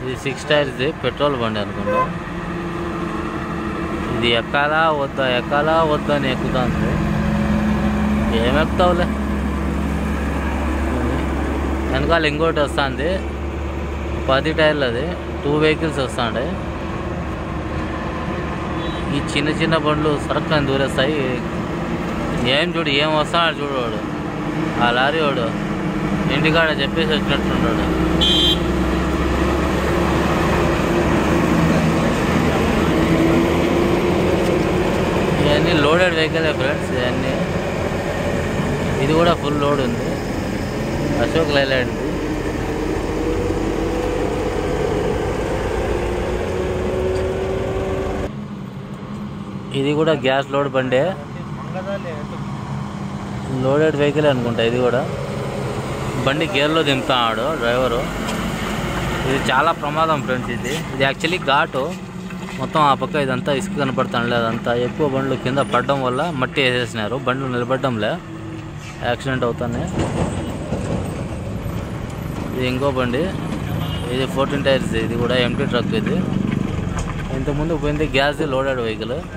ఇది six టైర్స్ది petrol బండి అనుకుంటా ఇది ఎక్కాలా వద్దా ఎక్కాలా వద్దా అని ఎక్కుతుంది ఏం ఎక్కుతావులే వెనకాల ఇంకోటి వస్తుంది పది టైర్లు అది టూ వెహికల్స్ వస్తాయి ఈ చిన్న చిన్న బండ్లు సరక్కని దూరేస్తాయి ఏం చూడు ఏం వస్తాడు చూడు వాడు ఆ లారీ వాడు ఇంటికాడ చెప్పేసి వచ్చినట్టున్నాడు ఇవన్నీ లోడెడ్ వెహికల్ ఫ్రెండ్స్ ఇవన్నీ ఇది కూడా ఫుల్ లోడ్ ఉంది అశోక్ లైలాండ్ది ఇది కూడా గ్యాస్ లోడ్ బండే లోడెడ్ వెహికల్ అనుకుంటా ఇది కూడా బండి గేర్లో దింపుతున్నాడు డ్రైవరు ఇది చాలా ప్రమాదం ఫ్రెండ్స్ ఇది ఇది యాక్చువల్లీ ఘాటు మొత్తం ఆ పక్క ఇదంతా ఇసుక కనపడుతుంది అదంతా ఎక్కువ బండ్లు కింద పడడం వల్ల మట్టి వేసేసినారు బండ్లు నిలబడడంలే యాక్సిడెంట్ అవుతున్నాయి ఇది ఇంకో బండి ఇది ఫోర్టీన్ టైర్స్ ఇది కూడా ఎంటీ ట్రక్ ఇది ఇంతకుముందు పోయింది గ్యాస్ లోడెడ్ వెహికల్